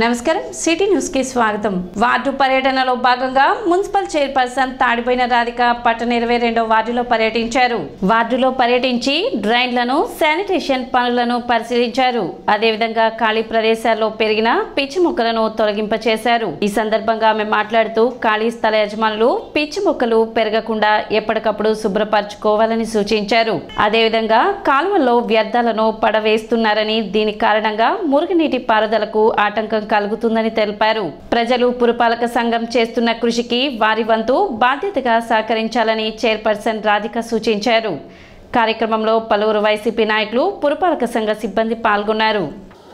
నమస్కారం city news కి స్వాగతం వార్డు పర్యటనలో భాగంగా మున్సిపల్ చైర్పర్సన్ తాడిపోయిన రాధిక పట్టణ ఇరవై రెండో వార్డులో పర్యటించారు వార్డులో పర్యటించి డ్రైన్లను శానిటేషన్ పనులను పరిశీలించారు అదేవిధంగా ఖాళీ ప్రదేశాల్లో పెరిగిన పిచ్చి మొక్కలను తొలగింపచేశారు ఈ సందర్భంగా ఆమె మాట్లాడుతూ ఖాళీ స్థల యజమానులు పిచ్చి మొక్కలు పెరగకుండా ఎప్పటికప్పుడు శుభ్రపరచుకోవాలని సూచించారు అదేవిధంగా కాలువల్లో వ్యర్థాలను పడవేస్తున్నారని దీని కారణంగా మురుగునీటి పారుదలకు ఆటంకం కలుగుతుందని తెలిపారు ప్రజలు పురపాలక సంఘం చేస్తున్న కృషికి వారి వంతు బాధ్యతగా సహకరించాలని చైర్పర్సన్ రాధిక సూచించారు కార్యక్రమంలో పలువురు వైసీపీ నాయకులు పురపాలక సంఘ సిబ్బంది పాల్గొన్నారు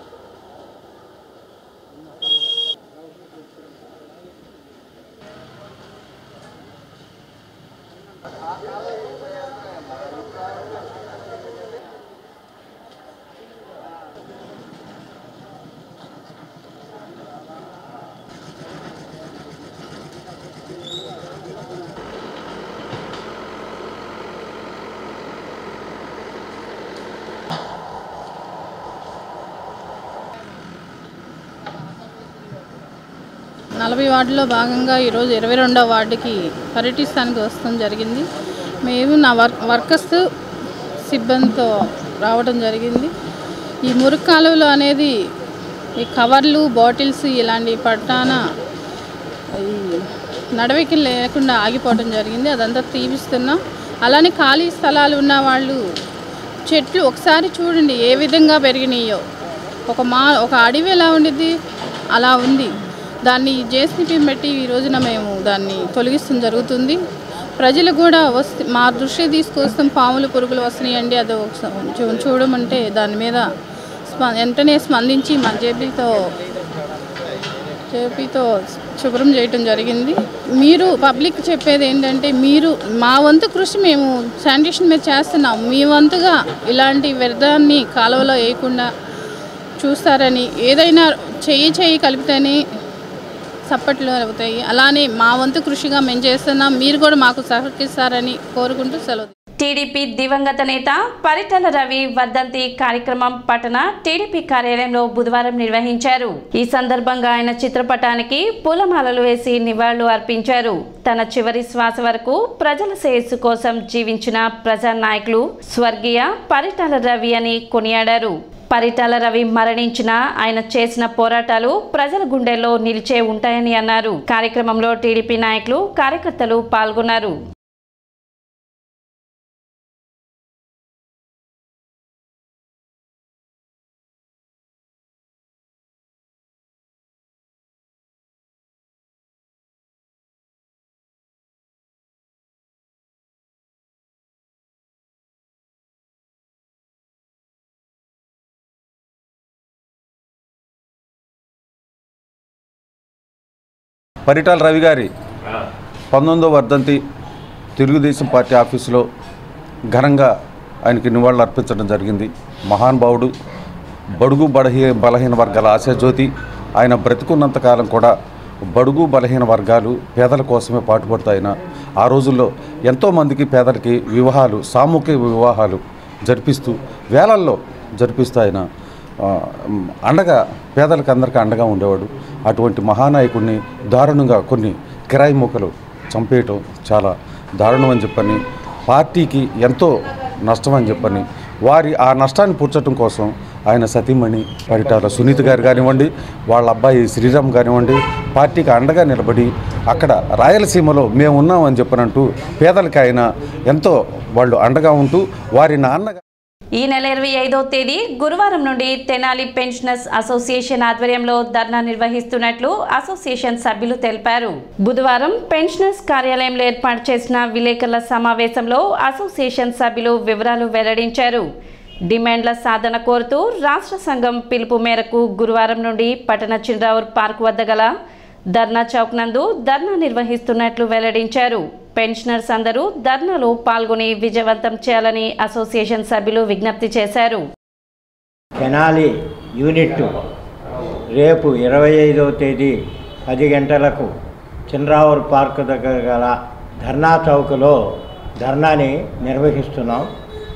నలభై వార్డులో భాగంగా ఈరోజు ఇరవై రెండవ వార్డుకి పర్యటిస్తానికి వస్తాం జరిగింది మేము నా వర్క్ వర్కర్స్ సిబ్బందితో రావడం జరిగింది ఈ మురుగు కాలువలు అనేది ఈ కవర్లు బాటిల్స్ ఇలాంటి పట్టాన ఈ నడవకి లేకుండా ఆగిపోవడం జరిగింది అదంతా తీపిస్తున్నాం అలానే ఖాళీ స్థలాలు ఉన్న వాళ్ళు చెట్లు ఒకసారి చూడండి ఏ విధంగా పెరిగినాయో ఒక మా ఒక అడవి ఎలా ఉండిద్ది అలా ఉంది దాన్ని జేసీపీ పెట్టి ఈ రోజున మేము దాన్ని తొలగిస్తాం జరుగుతుంది ప్రజలు కూడా వస్తే మా దృష్టి తీసుకొస్తాం పాములు పురుగులు వస్తున్నాయండి అది ఒకసారి చూ- చూడమంటే దాని మీద స్ప వెంటనే స్పందించి మా జేబీతో చేపితో శుభ్రం చేయటం జరిగింది మీరు పబ్లిక్ చెప్పేది ఏంటంటే మీరు మా వంతు కృషి మేము శానిటేషన్ మీద చేస్తున్నాం మీ వంతుగా ఇలాంటి వ్యర్థాన్ని కాలువలో వేయకుండా చూస్తారని ఏదైనా చెయ్యి చెయ్యి కలిపితేనే చప్పట్లు అవుతాయి అలానే మా వంతు కృషిగా మేము చేస్తున్నాం మీరు కూడా మాకు సహకరిస్తారని కోరుకుంటూ సెలవు టీడీపీ దివంగత నేత పరిటల రవి వర్ధంతి కార్యక్రమం పట్టణ టీడీపీ కార్యాలయంలో బుధవారం నిర్వహించారు ఈ సందర్భంగా ఆయన చిత్రపటానికి పూలమాలలు వేసి నివాళులు అర్పించారు తన చివరి శ్వాస వరకు ప్రజల శ్రేయస్సు కోసం జీవించిన ప్రజా నాయకులు స్వర్గీయ పరిటాల రవి అని కొనియాడారు పరిటాల రవి మరణించిన ఆయన చేసిన పోరాటాలు ప్రజల గుండెల్లో నిలిచే ఉంటాయని అన్నారు కార్యక్రమంలో టీడీపీ నాయకులు కార్యకర్తలు పాల్గొన్నారు పరిటాల రవి గారి పంతొమ్మిదో వర్ధంతి తెలుగుదేశం పార్టీ ఆఫీసులో ఘనంగా ఆయనకి నివాళులు అర్పించడం జరిగింది మహానుభావుడు బడుగు బలహీ బలహీన వర్గాల ఆశాజ్యోతి ఆయన బ్రతికున్నంత కాలం కూడా బడుగు బలహీన వర్గాలు పేదల కోసమే పాటుపడుతూ ఆయన ఆ రోజుల్లో ఎంతోమందికి పేదలకి వివాహాలు సామూహిక వివాహాలు జరిపిస్తూ వేలల్లో జరిపిస్తూ ఆయన ఆ, అండగా పేదలకు అందరికీ అండగా ఉండేవాడు అటువంటి మహానాయకుడిని దారుణంగా కొన్ని కిరాయి మొక్కలు చంపేయటం చాలా దారుణం అని చెప్పని పార్టీకి ఎంతో నష్టం అని చెప్పని వారి ఆ నష్టాన్ని పూడ్చడం కోసం ఆయన సతీమణి పరిటాల సునీత గారు కానివ్వండి వాళ్ళ అబ్బాయి శ్రీరామ్ కానివ్వండి పార్టీకి అండగా నిలబడి అక్కడ రాయలసీమలో మేము ఉన్నామని చెప్పనంటూ పేదలకి ఆయన ఎంతో వాళ్ళు అండగా ఉంటూ వారి నాన్నగా ఈ నెల ఇరవై ఐదో తేదీ గురువారం నుండి తెనాలి పెన్షనర్స్ అసోసియేషన్ ఆధ్వర్యంలో ధర్నా నిర్వహిస్తున్నట్లు అసోసియేషన్ సభ్యులు తెలిపారు బుధవారం పెన్షనర్స్ కార్యాలయంలో ఏర్పాటు చేసిన విలేకరుల సమావేశంలో అసోసియేషన్ సభ్యులు వివరాలు వెల్లడించారు డిమాండ్ల సాధన కోరుతూ రాష్ట్ర సంఘం పిలుపు మేరకు గురువారం నుండి పట్టణ చిన్రావూర్ పార్క్ వద్ద గల ధర్నా చౌక్ నందు ధర్నా నిర్వహిస్తున్నట్లు వెల్లడించారు పెన్షనర్స్ అందరూ ధర్నాలో పాల్గొని విజయవంతం చేయాలని అసోసియేషన్ సభ్యులు విజ్ఞప్తి చేశారు తెనాలి యూనిట్ రేపు ఇరవై ఐదవ తేదీ పది గంటలకు చంద్రావూర్ పార్క్ దగ్గర గల ధర్నా చౌక్లో ధర్నాని నిర్వహిస్తున్నాం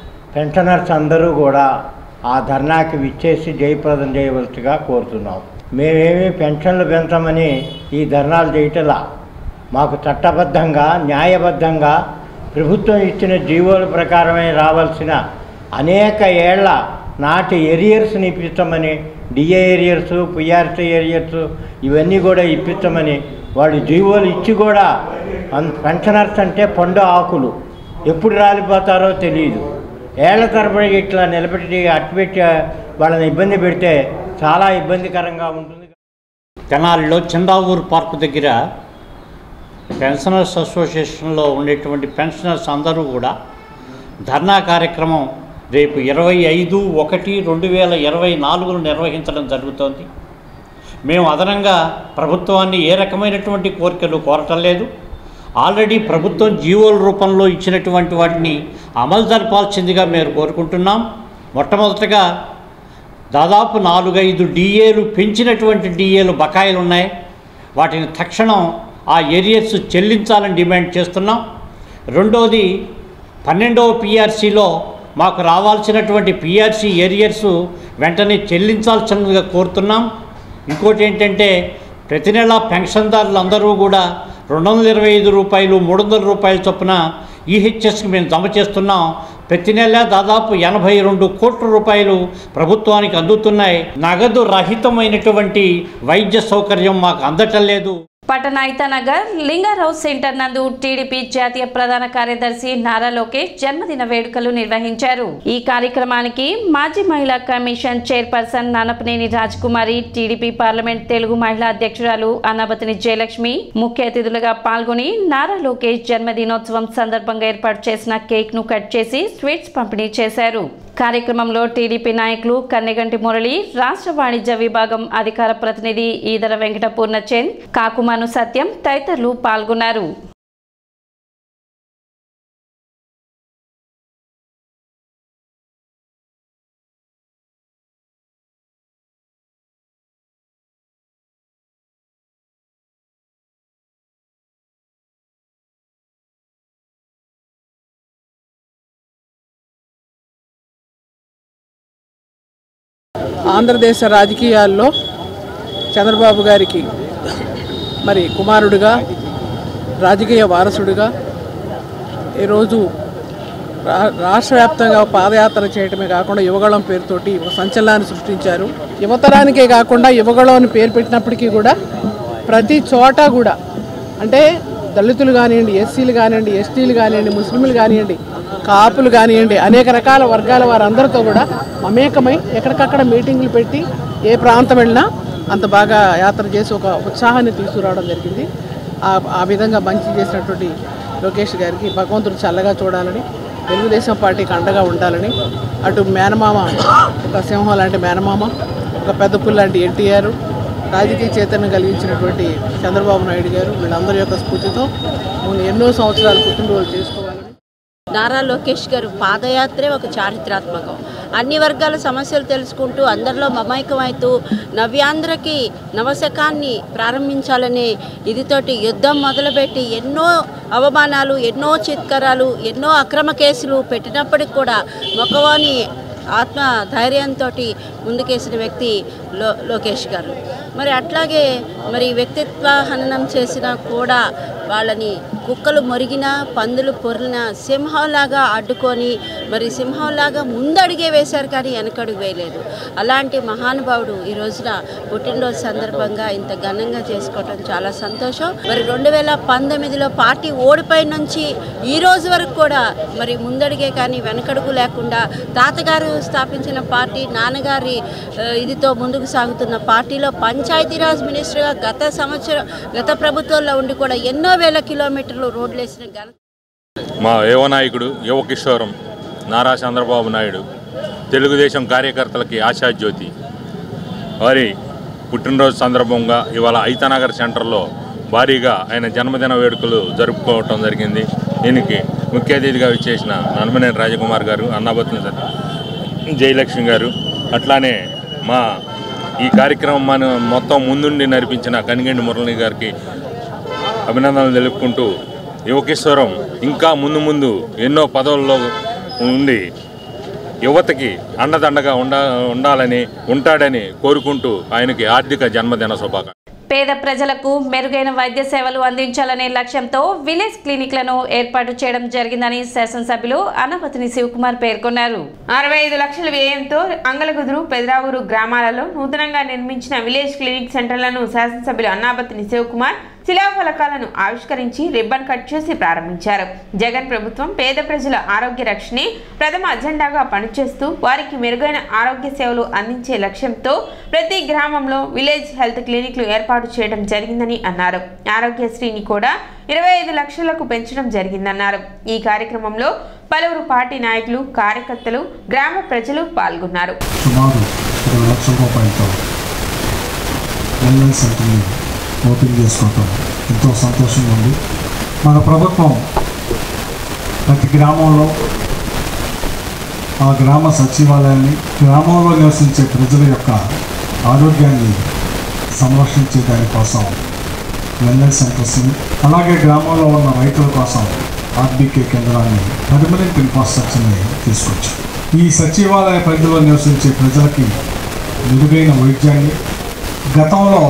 పెన్షనర్స్ అందరూ కూడా ఆ ధర్నాకి విచ్చేసి జయప్రదం చేయవలసిగా కోరుతున్నాం మేమేమి పెన్షన్లు పెంచమని ఈ ధర్నాలు చేయటలా మాకు చట్టబద్ధంగా న్యాయబద్ధంగా ప్రభుత్వం ఇచ్చిన జీవోల ప్రకారమే రావాల్సిన అనేక ఏళ్ల నాటి ఎరియర్స్ని ఇప్పించమని డిఏ ఏరియర్స్ పిఆర్టీ ఏరియర్స్ ఇవన్నీ కూడా ఇప్పించమని వాళ్ళు జీవోలు ఇచ్చి కూడా అన్- పెన్షనర్స్ అంటే పండు ఆకులు ఎప్పుడు రాలిపోతారో తెలియదు ఏళ్ల తరబడి ఇట్లా నిలబెట్టి అట్టుపెట్టి వాళ్ళని ఇబ్బంది పెడితే చాలా ఇబ్బందికరంగా ఉంటుంది తెనాలిలో చందావూరు పార్క్ దగ్గర పెన్షనర్స్ అసోసియేషన్లో ఉండేటువంటి పెన్షనర్స్ అందరూ కూడా ధర్నా కార్యక్రమం రేపు ఇరవై ఐదు ఒకటి రెండు వేల ఇరవై నాలుగును నిర్వహించడం జరుగుతోంది మేము అదనంగా ప్రభుత్వాన్ని ఏ రకమైనటువంటి కోరికలు కోరటం లేదు ఆల్రెడీ ప్రభుత్వం జీవోల రూపంలో ఇచ్చినటువంటి వాటిని అమలు జరపాల్సిందిగా మేము కోరుకుంటున్నాం మొట్టమొదటగా దాదాపు నాలుగైదు డిఏలు పెంచినటువంటి డిఏలు బకాయిలు ఉన్నాయి వాటిని తక్షణం ఆ ఏరియర్స్ చెల్లించాలని డిమాండ్ చేస్తున్నాం రెండోది పన్నెండవ పిఆర్సీలో మాకు రావాల్సినటువంటి పిఆర్సీ ఏరియర్స్ వెంటనే చెల్లించాల్సిందిగా కోరుతున్నాం ఇంకోటి ఏంటంటే ప్రతి నెల పెన్షన్దారులు అందరూ కూడా రెండు వందల ఇరవై ఐదు రూపాయలు మూడు వందల రూపాయల చొప్పున ఈహెచ్ఎస్కి మేము జమ చేస్తున్నాం ప్రతి నెల దాదాపు ఎనభై రెండు కోట్ల రూపాయలు ప్రభుత్వానికి అందుతున్నాయి నగదు రహితమైనటువంటి వైద్య సౌకర్యం మాకు అందటం లేదు పట్టణ ఐతానగర్ లింగారావు సెంటర్ నందు టీడీపీ జాతీయ ప్రధాన కార్యదర్శి నారా లోకేష్ జన్మదిన వేడుకలు నిర్వహించారు ఈ కార్యక్రమానికి మాజీ మహిళా commission chairperson Nannapaneni Rajakumari TDP parliament Telugu మహిళా అధ్యక్షురాలు అనాబతిని జయలక్ష్మి ముఖ్య అతిథులుగా పాల్గొని నారా లోకేష్ జన్మదినోత్సవం సందర్భంగా ఏర్పాటు చేసిన కేక్ ను కట్ చేసి స్వీట్స్ పంపిణీ చేశారు కార్యక్రమంలో టీడీపీ నాయకులు కన్నెగంటి మురళి రాష్ట్ర వాణిజ్య విభాగం అధికార ప్రతినిధి ఈదర వెంకట పూర్ణచంద్ కాకుమాను సత్యం తదితరులు పాల్గొన్నారు ఆంధ్రదేశ రాజకీయాల్లో చంద్రబాబు గారికి మరి కుమారుడిగా రాజకీయ వారసుడిగా ఈరోజు రా రాష్ట్ర వ్యాప్తంగా పాదయాత్ర చేయటమే కాకుండా యువగళం పేరుతోటి ఒక సంచలనాన్ని సృష్టించారు యువతరానికే కాకుండా యువగళం అని పేరు పెట్టినప్పటికీ కూడా ప్రతి చోట కూడా అంటే దళితులు కానివ్వండి ఎస్సీలు కానివ్వండి ఎస్టీలు కానివ్వండి ముస్లింలు కానివ్వండి కాపులు కానివ్వండి అనేక రకాల వర్గాల వారందరితో కూడా మమేకమై ఎక్కడికక్కడ మీటింగులు పెట్టి ఏ ప్రాంతం వెళ్ళినా అంత బాగా యాత్ర చేసి ఒక ఉత్సాహాన్ని తీసుకురావడం జరిగింది ఆ ఆ విధంగా మంచి చేసినటువంటి లోకేష్ గారికి భగవంతుడు చల్లగా చూడాలని తెలుగుదేశం పార్టీకి అండగా ఉండాలని అటు మేనమామ ఒక సింహం లాంటి మేనమామ ఒక పెద్ద పుల్ లాంటి ఎన్టీఆర్ రాజకీయ చైతన్యం కలిగించినటువంటి చంద్రబాబు నాయుడు గారు వీళ్ళందరి యొక్క స్ఫూర్తితో మనం ఎన్నో సంవత్సరాలు పుట్టినరోజు చేసుకోవాలని నారా లోకేష్ గారు పాదయాత్రే ఒక చారిత్రాత్మకం అన్ని వర్గాల సమస్యలు తెలుసుకుంటూ అందరిలో మమైకమవుతూ నవ్యాంధ్రకి నవశకాన్ని ప్రారంభించాలనే ఇదితోటి యుద్ధం మొదలుపెట్టి ఎన్నో అవమానాలు ఎన్నో చిత్కరాలు ఎన్నో అక్రమ కేసులు పెట్టినప్పటికి కూడా మొక్కవాని ఆత్మ ధైర్యంతో ముందుకేసిన వ్యక్తి లో లోకేష్ గారు మరి అట్లాగే మరి వ్యక్తిత్వ హననం చేసినా కూడా వాళ్ళని కుక్కలు మొరిగిన పందులు పొరిలిన సింహంలాగా అడ్డుకొని మరి సింహంలాగా ముందడిగే వేశారు కానీ వెనకడుగు వేయలేదు అలాంటి మహానుభావుడు ఈ రోజున పుట్టినరోజు సందర్భంగా ఇంత ఘనంగా చేసుకోవటం చాలా సంతోషం మరి రెండు వేల పంతొమ్మిదిలో పార్టీ ఓడిపోయిన నుంచి ఈ రోజు వరకు కూడా మరి ముందడిగే కానీ వెనకడుగు లేకుండా తాతగారు స్థాపించిన పార్టీ నాన్నగారి ఆ, ఇదితో ముందుకు సాగుతున్న పార్టీలో పంచాయతీరాజ్ మినిస్టర్గా గత సంవత్సరం గత ప్రభుత్వంలో ఉండి కూడా ఎన్నో వేల కిలోమీటర్లు రోడ్లు వేసిన ఘనత మా యువ నాయకుడు యువ కిషోరం నారా చంద్రబాబు నాయుడు తెలుగుదేశం కార్యకర్తలకి ఆశాజ్యోతి వారి పుట్టినరోజు సందర్భంగా ఇవాళ ఐతనగర్ సెంటర్లో భారీగా ఆయన జన్మదిన వేడుకలు జరుపుకోవటం జరిగింది దీనికి ముఖ్య అతిథిగా విచ్చేసిన నన్మనేని రాజకుమార్ గారు అన్నాబత్తున జయలక్ష్మి గారు అట్లానే మా ఈ కార్యక్రమం మన మొత్తం ముందుండి నడిపించిన కనిగండి మురళి గారికి అభినందనలు తెలుపుకుంటూ యువకేశ్వరం ఇంకా ముందు ముందు ఎన్నో పదవుల్లో ఉండి యువతకి అండదండగా ఉండ ఉండాలని ఉంటాడని కోరుకుంటూ ఆయనకి ఆర్థిక జన్మదిన శుభాకాంక్షలు పేద ప్రజలకు మెరుగైన వైద్య సేవలు అందించాలనే లక్ష్యంతో విలేజ్ క్లినిక్లను ఏర్పాటు చేయడం జరిగిందని శాసనసభ్యులు అనపతిని శివకుమార్ పేర్కొన్నారు అరవై ఐదు లక్షల వ్యయంతో అంగలగుదురు పెదరావూరు గ్రామాలలో నూతనంగా నిర్మించిన విలేజ్ క్లినిక్ సెంటర్లను శాసనసభ్యులు అన్నాబత్తిని శివకుమార్ శిలాఫలకాలను ఆవిష్కరించి రిబ్బన్ కట్ చేసి ప్రారంభించారు జగన్ ప్రభుత్వం పేద ప్రజల ఆరోగ్య రక్షణే ప్రథమ అజెండాగా పనిచేస్తూ వారికి మెరుగైన ఆరోగ్య సేవలు అందించే లక్ష్యంతో ప్రతి గ్రామంలో విలేజ్ హెల్త్ క్లినిక్లు ఏర్పాటు చేయడం జరిగిందని అన్నారు ఆరోగ్యశ్రీని కూడా ఇరవై ఐదు లక్షలకు పెంచడం జరిగిందన్నారు ఈ కార్యక్రమంలో పలువురు పార్టీ నాయకులు కార్యకర్తలు గ్రామ ప్రజలు పాల్గొన్నారు సుమారు ఇరవై లక్షల రూపాయలతో వెల్నెస్ సెంటర్ని ఓపెన్ చేసుకోవటం ఎంతో సంతోషంగా ఉంది మన ప్రభుత్వం ప్రతి గ్రామంలో ఆ గ్రామ సచివాలయాన్ని గ్రామంలో నివసించే ప్రజల యొక్క ఆరోగ్యాన్ని సంరక్షించే దానికోసం వెల్నెస్ సెంటర్స్ని అలాగే గ్రామంలో ఉన్న రైతుల కోసం ఆర్బీకే కేంద్రాన్ని పర్మనెంట్ ఇన్ఫ్రాస్ట్రక్చర్ని తీసుకొచ్చాం ఈ సచివాలయ పరిధిలో నివసించే ప్రజలకి మెరుగైన వైద్యాన్ని గతంలో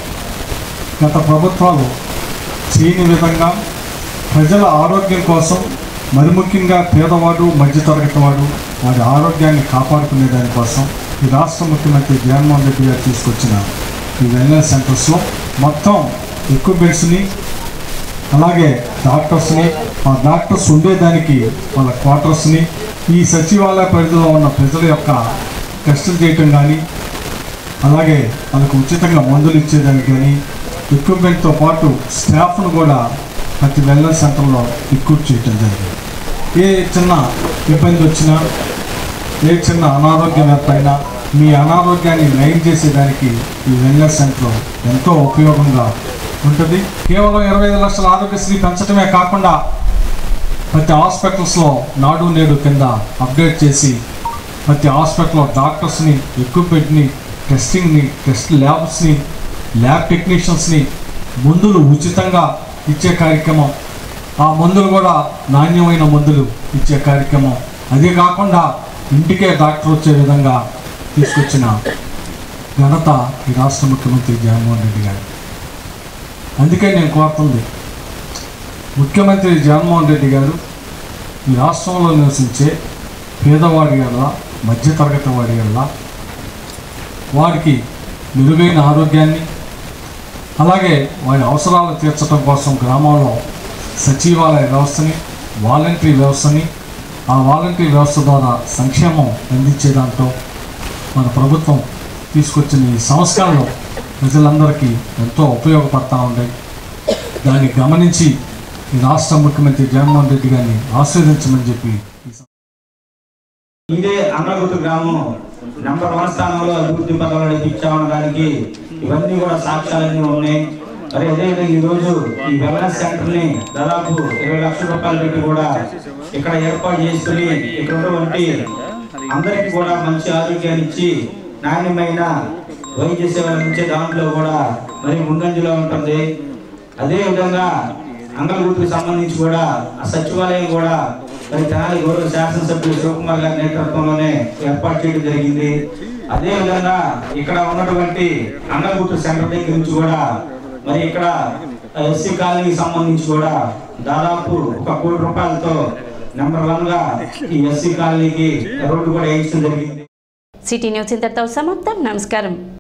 గత ప్రభుత్వాలు చేయని విధంగా ప్రజల ఆరోగ్యం కోసం మరి ముఖ్యంగా పేదవాడు మధ్యతరగతి వాడు వారి ఆరోగ్యాన్ని కాపాడుకునే దానికోసం ఈ రాష్ట్ర ముఖ్యమంత్రి జగన్మోహన్ రెడ్డి గారు తీసుకొచ్చిన ఈ వెల్నెస్ సెంటర్స్లో మొత్తం ఎక్విప్మెంట్స్ని అలాగే డాక్టర్స్ని ఆ డాక్టర్స్ ఉండేదానికి వాళ్ళ క్వార్టర్స్ని ఈ సచివాలయ పరిధిలో ఉన్న ప్రజల యొక్క టెస్టులు చేయటం కానీ అలాగే వాళ్ళకు ఉచితంగా మందులు ఇచ్చేదానికి కానీ ఎక్విప్మెంట్తో పాటు స్టాఫ్ను కూడా ప్రతి వెల్నెస్ సెంటర్లో రిక్రూట్ చేయటం జరిగింది ఏ చిన్న ఇబ్బంది వచ్చినా ఏ చిన్న అనారోగ్యం ఏర్పడినా మీ అనారోగ్యాన్ని నయం చేసేదానికి ఈ వెల్నెస్ సెంటర్ ఎంతో ఉపయోగంగా ఉంటుంది కేవలం ఇరవై ఐదు లక్షల ఆరోగ్యశ్రీ పెంచడమే కాకుండా ప్రతి హాస్పిటల్స్లో నాడు నేడు కింద అప్డేట్ చేసి ప్రతి హాస్పిటల్లో డాక్టర్స్ని ఎక్విప్మెంట్ని టెస్టింగ్ని టెస్ట్ ల్యాబ్స్ని ల్యాబ్ టెక్నీషియన్స్ని మందులు ఉచితంగా ఇచ్చే కార్యక్రమం ఆ మందులు కూడా నాణ్యమైన మందులు ఇచ్చే కార్యక్రమం అదే కాకుండా ఇంటికే డాక్టర్ వచ్చే విధంగా తీసుకొచ్చిన ఘనత ఈ రాష్ట్ర ముఖ్యమంత్రి జగన్మోహన్ రెడ్డి గారు అందుకే నేను కోరుతుంది ముఖ్యమంత్రి జగన్మోహన్ రెడ్డి గారు ఈ రాష్ట్రంలో నివసించే పేదవాడి వల్ల మధ్యతరగతి వాడి వల్ల వారికి మెరుగైన ఆరోగ్యాన్ని అలాగే వారి అవసరాలు తీర్చడం కోసం గ్రామంలో సచివాలయ వ్యవస్థని వాలంటరీ వ్యవస్థని ఆ వాలంటరీ వ్యవస్థ ద్వారా సంక్షేమం అందించే దాంట్లో మన ప్రభుత్వం తీసుకొచ్చిన ఈ సంస్కరణలు ప్రజలందరికీ ఎంతో ఉపయోగపడతా ఉన్నాయి దాన్ని గమనించి ఈ రాష్ట్ర ముఖ్యమంత్రి జగన్మోహన్ రెడ్డి గారిని ఆశీర్వదించమని చెప్పి ఈ సం- ఇదే అమరగుట్టు గ్రామం నంబర్ వన్ స్థానంలో అభివృద్ధి పథకాలు ఇచ్చామనడానికి ఇవన్నీ కూడా సాక్ష్యాలన్నీ ఉన్నాయి మరి అదేవిధంగా ఈ రోజు ఈ వెల్నెస్ సెంటర్ ని దాదాపు ఇరవై లక్షల రూపాయలు పెట్టి కూడా ఇక్కడ ఏర్పాటు చేసుకుని ఇక్కడ ఉన్నటువంటి అందరికీ కూడా మంచి ఆరోగ్యాన్ని ఇచ్చి నాణ్యమైన వైద్య సేవలు అందించే దాంట్లో కూడా మరి ముందంజలో ఉంటుంది అదే విధంగా అంగళగుట్టుకు సంబంధించి కూడా ఆ సచివాలయం కూడా మరి తెనాలి గౌరవ శాసనసభ్యులు శివకుమార్ గారి నేతృత్వంలోనే ఏర్పాటు చేయడం జరిగింది అదే విధంగా ఇక్కడ ఉన్నటువంటి అంగళగుట్టు సెంటర్ దగ్గర నుంచి కూడా మరి ఇక్కడ ఎస్సీ కాలనీకి సంబంధించి కూడా దాదాపు ఒక కోటి రూపాయలతో నెంబర్ వన్ గా ఈ ఎస్సీ కాలనీకి రోడ్డు కూడా వేయించడం జరిగింది సిటీ న్యూస్ ఇంతటితో సమాప్తం నమస్కారం